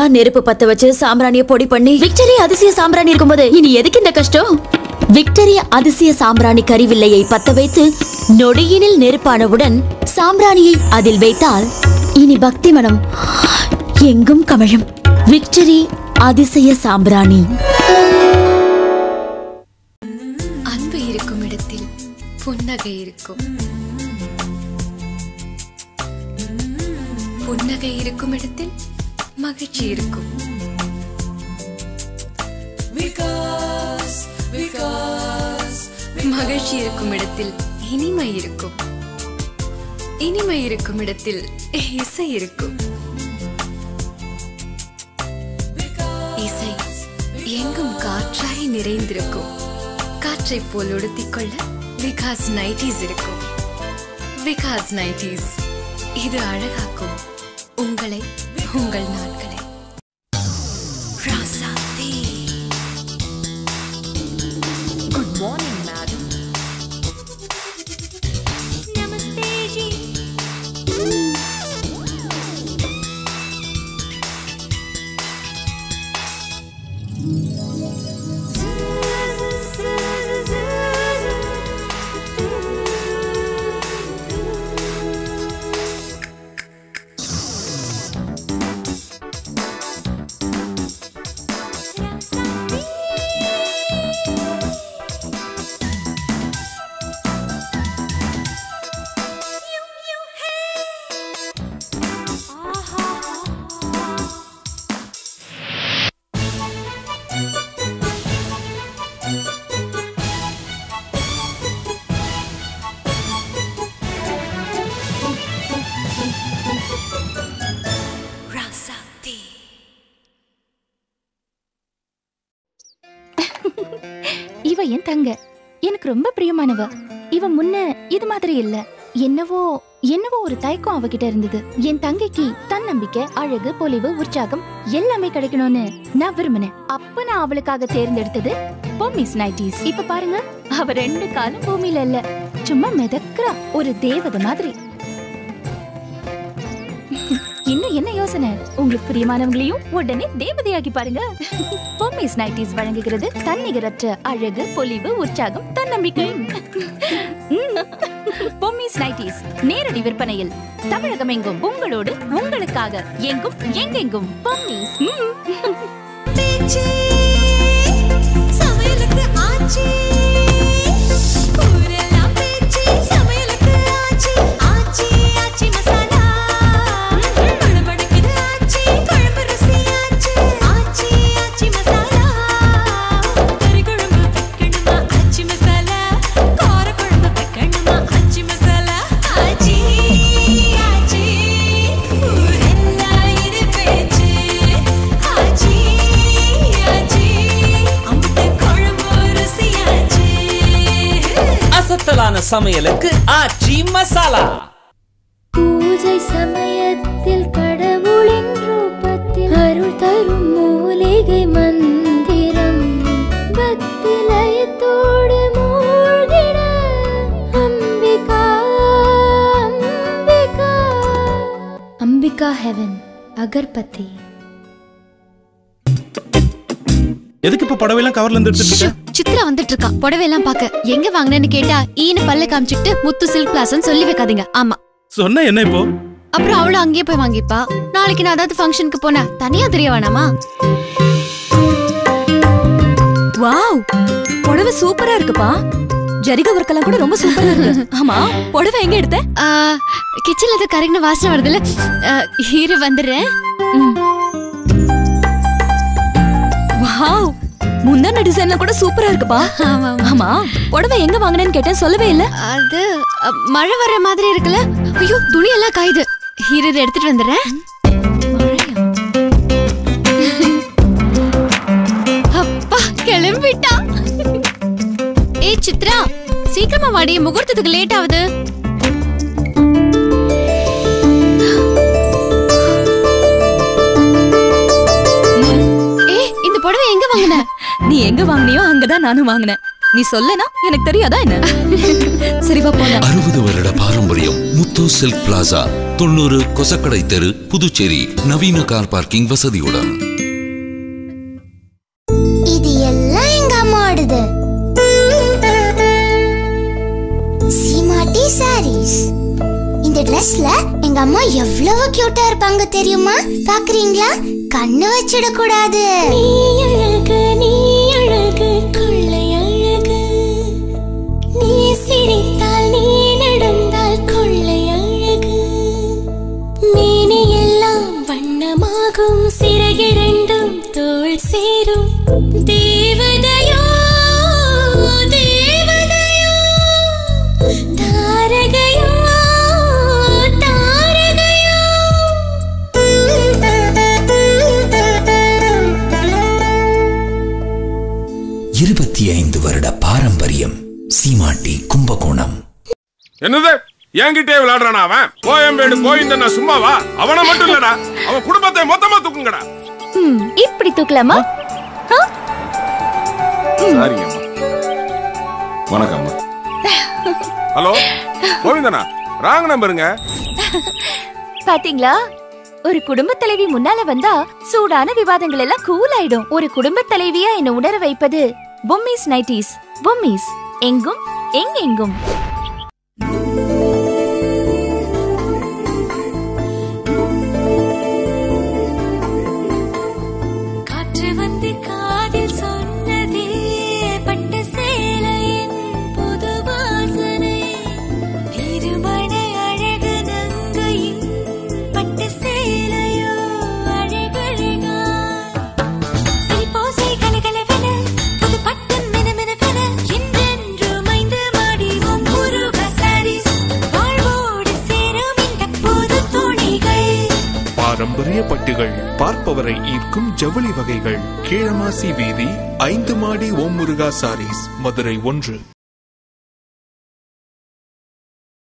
நெருப்பு பத்த வச்சு சாம்பிராணிய பொடி பண்ணி விக்டரி அதிசய சாம்பிராணி இருக்கும்போது இனி எதுக்கு இந்த கஷ்டம் விக்டரி அதிசய சாம்பிராணி கரிவில்லையை பத்த வைத்து நொடியினில் நெருப்பானவுடன் சாம்பிராணியை அதில் வைத்தால் இனி பக்தி மனம் எங்கும் கமழும் விக்டரி அதிசய சாம்பிராணி அன்பு இருக்கும் இடத்தில் புன்னகை இருக்கும் புன்னகை இருக்கும் இடத்தில் மகிழ்ச்சி இருக்கும் மகிழ்ச்சி இருக்கும் இடத்தில் இனிமை இருக்கும் இனிமை இருக்கும் இடத்தில் இசை இருக்கும் இசை எங்கும் காற்றாய் நிறைந்திருக்கும் காற்றைப் போல் உடுத்திக்கொள்ள விகாஸ் நைட்டிஸ் இருக்கும் விகாஸ் நைட்டிஸ் இது அழகாக்கும் உங்களை உங்கள் நாட்களை Rasathi good morning madam namaste ji Rasathi இவ என் தங்க எனக்கு ரொம்ப பிரியமானவ இவ முன்ன இது மாதிரி இல்ல என்னவோ என்னவோ ஒரு தயக்கம் அவகிட்ட இருந்தது என் தங்கைக்கு தன்னம்பிக்கை அழகு பொலிவு உற்சாகம் எல்லாமே கிடைக்கணும்னு நான் விரும்பினேன் அப்ப நான் அவளுக்காக தேர்ந்தெடுத்தது பொம்மிஸ் நைட்டிஸ் இப்ப பாருங்க அவ ரெண்டு காலும் பூமியில இல்ல சும்மா மிதக்குறா ஒரு தேவதை மாதிரி இன்னும் என்ன யோசனை உங்களுக்கு பிரியமானவங்களையும் உடனே தேவதையாகி பாருங்க பொம்மிஸ் நைட்டிஸ் வழங்குகிறது தன்னிகரற்ற அழகு பொலிவு உற்சாகம் தன்னம்பிக்கை ம். பொம்மிஸ் நைட்டிஸ் நேரடி விற்பனையில் தமிழகம் எங்கும் உங்களோடு உங்களுக்காக எங்கும் எங்கெங்கும் பொம்மிஸ் ம். பேச்சு சமையலுக்கு ஆச்சு ஊரெல்லாம் பேச்சு சமையலுக்கு ஆச்சு ஆச்சி ஆச்சி மசாலா படபடக்குது ஆச்சி குழம்பு ருசி ஆச்சு ஆச்சி ஆச்சி மசாலா கறி குழம்பு வைக்கணுமா ஆச்சி மசாலா கார குழம்பு வைக்கணுமா ஆச்சி மசாலா ஆச்சி ஆச்சி ஊரெல்லாம் இது பேச்சு ஆச்சி ஆச்சி அம்புட்டு குழம்பு ருசியாச்சு அசத்தலான சமையலுக்கு ஆச்சி மசாலா பூஜை சமயத்தில் கடவுளின் ரூபத்தில் அருள் தரும் மூலிகை மந்திரம் பக்தி லயத்தோடு மூழ்கிட அம்பிகா அம்பிகா அம்பிகா ஹெவன் அகர்பத்தி எதுக்கு இப்ப புடவையெல்லாம் கவர்ல இருந்து எடுத்துட்டு ஷு, இருக்க? சித்ரா வந்துட்டு இருக்கா புடவை எல்லாம் பாக்க எங்க வாங்கினேன்னு கேட்டா ஈனு பல்ல காமிச்சிட்டு முத்து சில்க் பிளாஸ்னு சொல்லி வைக்காதீங்க ஆமா சொன்னா என்ன இப்போ அப்புறம் அவளும் அங்கேயே போய் வாங்கிப்பா நாளைக்கு நான் ஏதாவது ஃபங்க்ஷனுக்கு போனா தனியா தெரிய வேணாமா வாவ் புடவை சூப்பரா இருக்குப்பா ஜரிக ஒர்க்கெல்லாம் கூட ரொம்ப சூப்பரா இருக்கு ஆமா புடவை எங்க எடுத்த கிச்சன்ல ஏதோ கரெக்டான வாசனை வருதுல்ல ஆ, இரு வந்துடுறேன் ம். வாவ் முந்தான டிசைன்ல கூட சூப்பரா இருக்குப்பா ஆமா, ஆமா. ஆமா புடவை எங்க வாங்கினேன்னு கேட்டேன் சொல்லவே இல்ல அது அ, மழை வர்ற மாதிரி இருக்குல்ல ஐயோ துணி எல்லாம் காயுது இரு இரு, எடுத்துட்டு வந்துடுறேன் அப்பா கிளம்பிட்டா ஏய் சித்ரா சீக்கிரமா வாடி முகூர்த்தத்துக்கு லேட் ஆகுது ஏய் இந்த புடவை எங்க வாங்கின நீ எங்க வாங்கினியோ அங்கதான் நானும் வாங்கினேன் நீ சொல்லனா எனக்கு தெரியாதா என்ன சரிவா போலாம் அறுபது வருட பாரம்பரியம் முத்து சில்க் பிளாசா தொண்ணூறு கொசக்கடை தெரு புதுச்சேரி நவீன கார் பார்க்கிங் வசதியுடன் இது எல்லாம் எங்க அம்மாவோடது சீமாட்டி சாரீஸ் இந்த ட்ரெஸ்ல எங்க அம்மா எவ்வளவு கியூட்டா இருப்பாங்க தெரியுமா பாக்குறீங்களா கண்ணு வச்சிட கூடாது நீ அழகு நீ அழகு கொள்ளை அழகு நீ சிரித்தால் நீ நடந்தால் கொள்ளை அழகு மேனி எல்லாம் வண்ணமாகும் சிறகிரண்டும் தோள் சேரும் தேவதையோ தேவதையோ தாரகையோ தாரகையோ இருபத்தி ஐந்து வருட பாரம்பரியம் சீமாட்டி கும்பகோணம் என்னது என்கிட்டே விளையாடுறானா அவன் கோயம்பேடு கோவிந்தன் சும்மாவா அவனை மட்டும் இல்லடா அவன் குடும்பத்தை மொத்தமா தூக்குங்கடா ம், இப்படி தூக்கலாமா ஆ? சாரிங்க வணக்கம் அம்மா ஹலோ கோவிந்தனா ராங் நம்பருங்க பாத்தீங்களா ஒரு குடும்ப தலைவி முன்னால வந்தா சூடான விவாதங்கள் எல்லாம் கூல் ஆயிடும் ஒரு குடும்ப தலைவியா என்ன உணர வைப்பது பொம்மிஸ் நைட்டிஸ் பொம்மிஸ் எங்கும் எங்கெங்கும் காற்று வந்து காதில் சொன்னதே பட்டு சேலையின் புது வாசனை திருமண அழகு நங்கையின் பட்டு சேலையோ அழகழகா சிரிப்போசை கலகலவென புது பட்டு மினுமினுக்கென என்றென்றும் ஐந்து மாடி முருக சாரீஸ் வாழ்வோடு சேரும் இந்த புது துணிகள் பாரம்பரிய பட்டுகள் பார்ப்பவரை ஈர்க்கும் ஜவுளி வகைகள் கீழமாசி வீதி ஐந்து மாடி ஓம் முருகா சாரீஸ் மதுரை ஒன்று